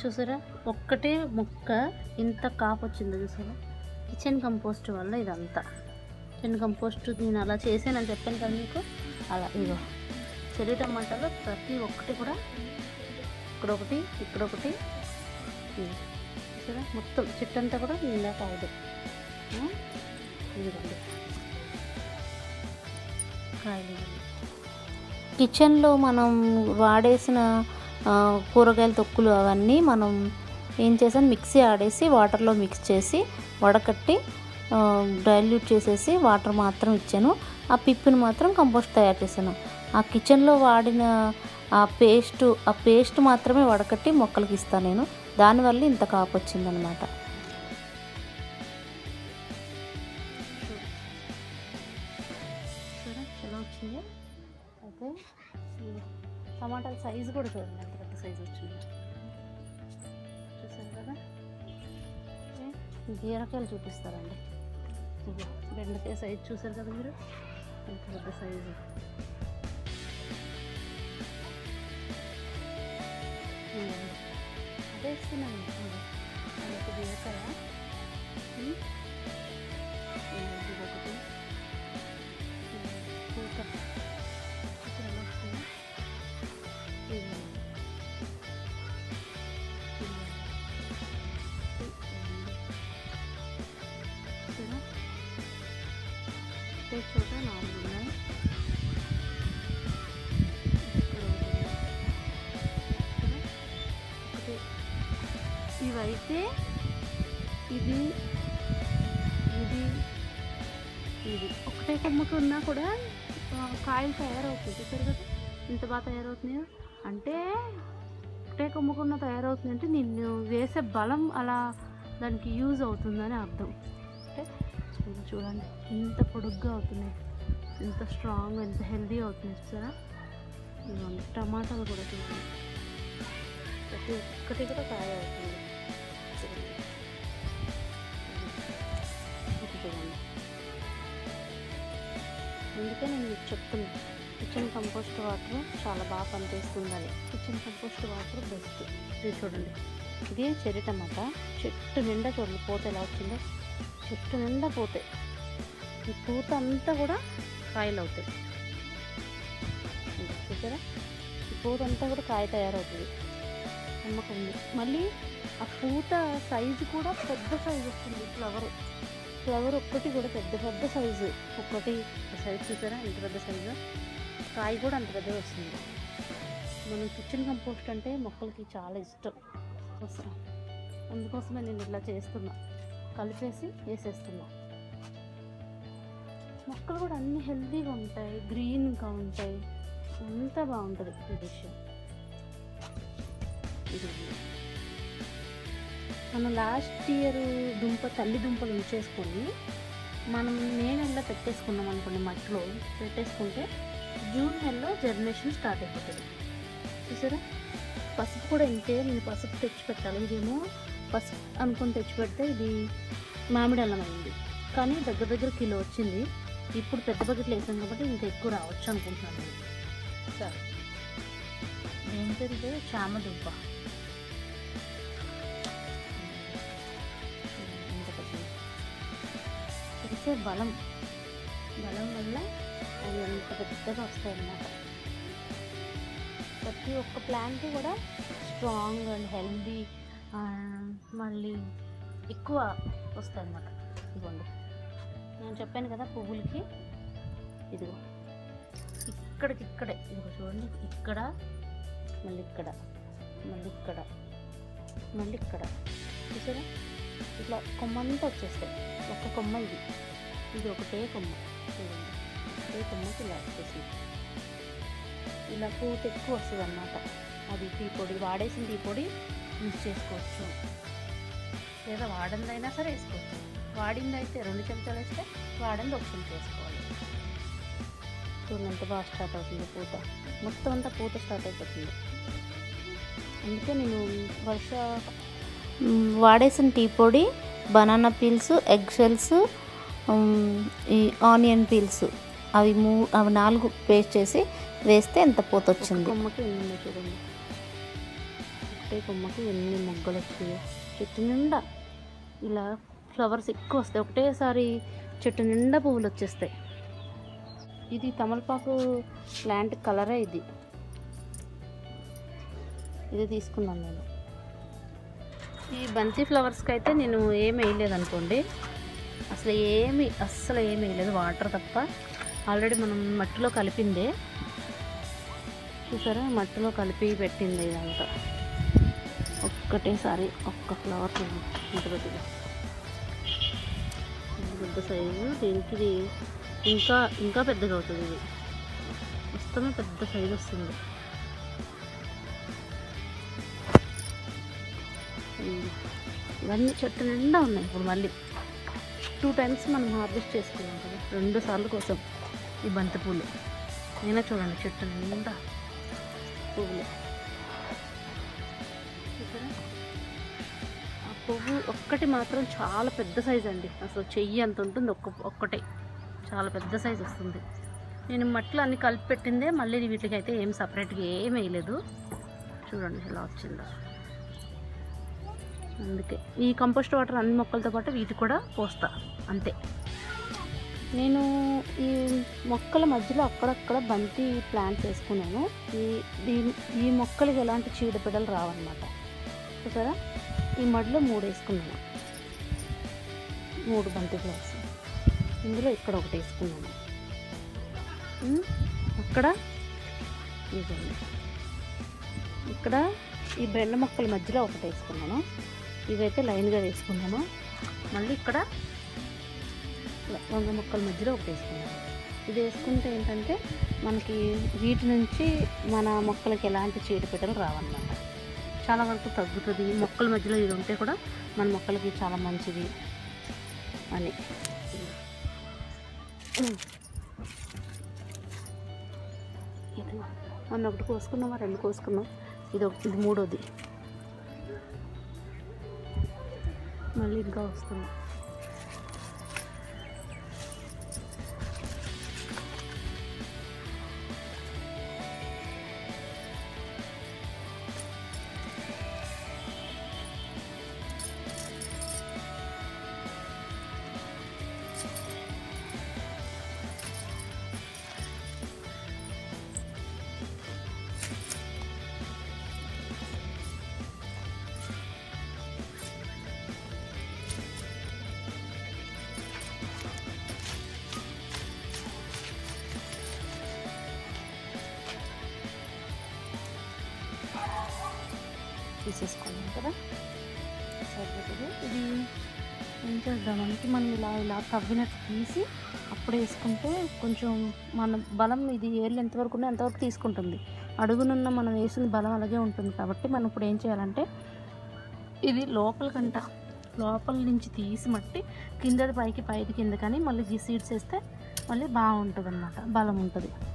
చూసారా ఒక్కటే మొక్క ఇంత కాపు వచ్చిందో చూసారా కిచెన్ కంపోస్ట్ వల్ల ఇదంతా కిచెన్ కంపోస్ట్ నేను అలా చేసానని చెప్పాను కదా మీకు అలా ఇగో చెర్రీ టమాటాలో ప్రతి ఒక్కటి కూడా ఇక్కడ ఒకటి ఇక్కడ ఒకటి ఇదిగో. చూసారా మొత్తం చెట్టు అంతా కూడా నిండా కాయదు ఆ? ఇదిగోండి కాయలు ఇవ్వండి. కిచెన్లో మనం వాడేసిన ఆ, కూరగాయల తొక్కులు అవన్నీ మనం ఏం చేసాం మిక్సీ ఆడేసి వాటర్లో మిక్స్ చేసి వడకట్టి డైల్యూట్ చేసేసి వాటర్ మాత్రం ఇచ్చాను ఆ పిప్పిని మాత్రం కంపోస్ట్ తయారు చేశాను ఆ కిచెన్లో వాడిన ఆ పేస్ట్ ఆ పేస్ట్ మాత్రమే వడకట్టి మొక్కలకి ఇస్తాను నేను దానివల్ల ఇంత కాపు వచ్చిందనమాట చూడ ఎలా వచ్చింది అయితే ఈ టమాటాల సైజు కూడా చూడండి ఎంత పెద్ద సైజు వచ్చింది చూసారు కదా ఓకే. బీరకాయలు చూపిస్తారండి ఇదిగో బెండకాయ సైజు చూసారు కదా మీరు ఎంత పెద్ద సైజు ఇదిగోండి. అదే ఇస్తున్నాను ఇదిగో. అదొక బీరకాయ ఉమ్. ఇదిగో ఇదొకటి పూత ఇక్కడ ఎలా వస్తుంది ఇదిగో. ఇదిగో. చూసారా? ఒకే చోట నాలుగు ఉన్నాయి ఇక్కడ ఒకటి ఉంది. చూసారా? ఒకటి ఇవైతే ఇది ఇది ఇది ఒకటే కొమ్మకి ఉన్నా కూడా ఆ, కాయలు తయారవుతాయి చూసారు కదా ఇంత బాగా తయారవుతున్నాయో అంటే ఒకటే కొమ్మకున్న తయారవుతుంది అంటే నిన్ను వేసే బలం అలా దానికి యూజ్ అవుతుందని అర్థం అంటే చూడు చూడండి ఎంత పొడుగ్గా అవుతున్నాయి ఎంత స్ట్రాంగ్ ఎంత హెల్దీ అవుతుంది చూసారా ఇదిగోండి టమాటాలు కూడా చూడండి ప్రతి ఒక్కటి కూడా కాయ అవుతుంది చూడండి ఇది చూడండి అందుకే నేను మీకు చెప్తున్నాను కిచెన్ కంపోస్ట్ వాటర్ చాలా బాగా పనిచేస్తుందని కిచెన్ కంపోస్ట్ వాటర్ బెస్ట్ ఇది చూడండి ఇది చెర్రీ టమాటా చెట్టు నిండా చూడండి పూత ఎలా వచ్చిందో చెట్టు నిండా పోతాయి ఈ పూత అంతా కూడా కాయలు అవుతాయి ఇది చూసారా ఈ పూత అంతా కూడా కాయ తయారవుతుంది నమ్మకం ఉంది మళ్ళీ ఆ పూత సైజు కూడా పెద్ద సైజు వస్తుంది ఫ్లవర్ ఫ్లవర్ ఒక్కటి కూడా పెద్ద పెద్ద సైజు ఒక్కటి సైజు చూసారా ఎంత పెద్ద సైజు కాయ కూడా అంత పెద్దగా వస్తుంది మనం కిచెన్ కంపోస్ట్ అంటే మొక్కలకి చాలా ఇష్టం కోసం అందుకోసమే నేను ఇలా చేస్తున్నా కలిపేసి వేసేస్తున్నా మొక్కలు కూడా అన్ని హెల్తీగా ఉంటాయి గ్రీన్గా ఉంటాయి అంతా బాగుంటుంది ఈ విషయం ఇది మనం లాస్ట్ ఇయర్ దుంప తల్లి దుంపలు ఉంచేసుకొని మనం మే నెలలో పెట్టేసుకున్నాం అనుకోండి మట్టిలో పెట్టేసుకుంటే జూన్ నెలలో జర్మినేషన్ స్టార్ట్ అయిపోతుంది చూసారా పసుపు కూడా ఇంతే నేను పసుపు తెచ్చి పెట్టాలి ఇదేమో పసుపు అనుకొని తెచ్చి పెడితే ఇది మామిడి అల్లం అయింది కానీ దగ్గర దగ్గర కిలో వచ్చింది ఇప్పుడు పెద్ద బకెట్లు వేసాం కాబట్టి ఇంకా ఎక్కువ రావచ్చు అనుకుంటున్నాను నేను సరే దేని పేరు ఇదే చామదుంప ఎంత పెద్దది. తెలిసే బలం బలం వల్ల అవి ఎంత పెద్దగా వస్తాయి అన్నమాట ప్రతి ఒక్క ప్లాంట్ కూడా స్ట్రాంగ్ అండ్ హెల్దీ మళ్ళీ ఎక్కువ వస్తాయి అన్నమాట ఇదిగోండి నేను చెప్పాను కదా పువ్వులకి ఇదిగో ఇక్కడికి ఇక్కడే ఇదిగో చూడండి ఇక్కడ మళ్ళీ ఇక్కడ మళ్ళీ ఇక్కడ మళ్ళీ ఇక్కడ చూసారా ఇట్లా కొమ్మంతా వచ్చేస్తాయి ఒక కొమ్మ ఇది ఇది ఒకటే కొమ్మ చూడండి ఒకటే కొమ్మకి ఇలా వచ్చేసింది ఇలా పూత ఎక్కువ వస్తుంది అన్నమాట అది టీ పొడి వాడేసిన టీ పొడి యూజ్ చేసుకోవచ్చు లేదా వాడిందైనా సరే వేసుకోవచ్చు వాడింది అయితే రెండు చెంచాలు వేస్తే వాడింది ఒక చెంచా వేసుకోవాలి చూడండి ఎంత బాగా స్టార్ట్ అవుతుంది పూత మొత్తం అంతా పూత స్టార్ట్ అయిపోతుంది అందుకే నేను వర్ష మ్, వాడేసిన టీ పొడి బనానా పీల్స్ ఎగ్ షెల్స్ ఈ ఆనియన్ పీల్స్ అవి మూ అవి నాలుగు పేస్ట్ చేసి వేస్తే ఎంత పూత వచ్చింది కొమ్మకి ఉందో చూడండి ఒకటే కొమ్మకి ఎన్ని మొగ్గలు వచ్చాయో చెట్టు నిండా ఇలా ఫ్లవర్స్ ఎక్కువ వస్తాయి ఒకటేసారి చెట్టు నిండా పువ్వులు వచ్చేస్తాయి ఇది తమలపాకు ప్లాంట్ కలరే ఇది ఇది తీసుకున్నాను నేను ఈ బంతి ఫ్లవర్స్కి అయితే నేను ఏమి వేయలేదు అనుకోండి అసలు ఏమి అస్సలు ఏమి వేయలేదు వాటర్ తప్ప ఆల్రెడీ మనం మట్టిలో కలిపిందే చూసారా మట్టిలో కలిపి పెట్టింది ఇదంతా ఒక్కటేసారి ఒక్క ఫ్లవర్ ఇంత పెద్దది ఇంత పెద్ద సైజు దీనికి ఇది ఇంకా ఇంకా పెద్దగా అవుతుంది ఇది మొత్తమే పెద్ద సైజు వస్తుంది ఉమ్. ఇవన్నీ చెట్టు నిండా ఉన్నాయి ఇప్పుడు మళ్ళీ టూ టైమ్స్ మనం హార్వెస్ట్ చేసుకున్నాం కదా రెండు సార్లు కోసం ఈ బంతి పూలు అయినా చూడండి చెట్టు నిండా పువ్వులు చూసారా? ఆ పువ్వు ఒక్కటి మాత్రం చాలా పెద్ద సైజ్ అండి అసలు చెయ్యి అంత ఉంటుంది ఒక్క ఒక్కటే చాలా పెద్ద సైజ్ వస్తుంది నేను మట్టిలో అన్ని కలిపి పెట్టిందే మళ్ళీ వీటికి అయితే ఏం సపరేట్గా ఏం వేయలేదు చూడండి ఎలా వచ్చిందో అందుకే ఈ కంపోస్ట్ వాటర్ అన్ని మొక్కలతో పాటు వీటి కూడా పోస్తా అంతే నేను ఈ మొక్కల మధ్యలో అక్కడక్కడ బంతి ప్లాంట్ వేసుకున్నాను ఈ దీ- ఈ మొక్కలకి ఎలాంటి చీడపీడలు రావన్నమాట చూసారా ఈ మడిలో మూడు వేసుకున్నాను మూడు బంతి ఫ్లవర్స్ ఇందులో ఇక్కడ ఒకటి వేసుకున్నాను ఉమ్, అక్కడ ఇదండి ఇక్కడ ఈ బెండ మొక్కల మధ్యలో ఒకటి వేసుకున్నాను ఇవైతే లైన్గా వేసుకున్నాను మళ్ళీ ఇక్కడ వంగ మొక్కల మధ్యలో ఒకటి వేసుకున్నాను ఇది వేసుకుంటే ఏంటంటే మనకి వీటి నుంచి మన మొక్కలకి ఎలాంటి చీడపీడలు రావన్నమాట చాలా వరకు తగ్గుతుంది మొక్కల మధ్యలో ఇది ఉంటే కూడా మన మొక్కలకి చాలా మంచిది అని ఇది మొన్న ఒకటి కోసుకున్నామా రెండు కోసుకున్నాం ఇది ఒక ఇది మూడోది మళ్ళీ ఇంకా వస్తుంది తీసేసుకున్నాం కదా సరిపోతుంది ఇది ఏం చేద్దామంటే మనం ఇలా ఇలా తవ్వినట్టు తీసి అప్పుడు వేసుకుంటే కొంచెం మన బలం ఇది ఏళ్ళు ఎంతవరకు ఉంటే అంతవరకు తీసుకుంటుంది అడుగునున్న మనం వేసిన బలం అలాగే ఉంటుంది కాబట్టి మనం ఇప్పుడు ఏం చేయాలంటే ఇది లోపలికంట లోపల నుంచి తీసి మట్టి కిందది పైకి పైకి కింద కానీ మళ్ళీ ఈ సీడ్స్ వేస్తే మళ్ళీ బాగుంటుంది అన్నమాట బలం ఉంటుంది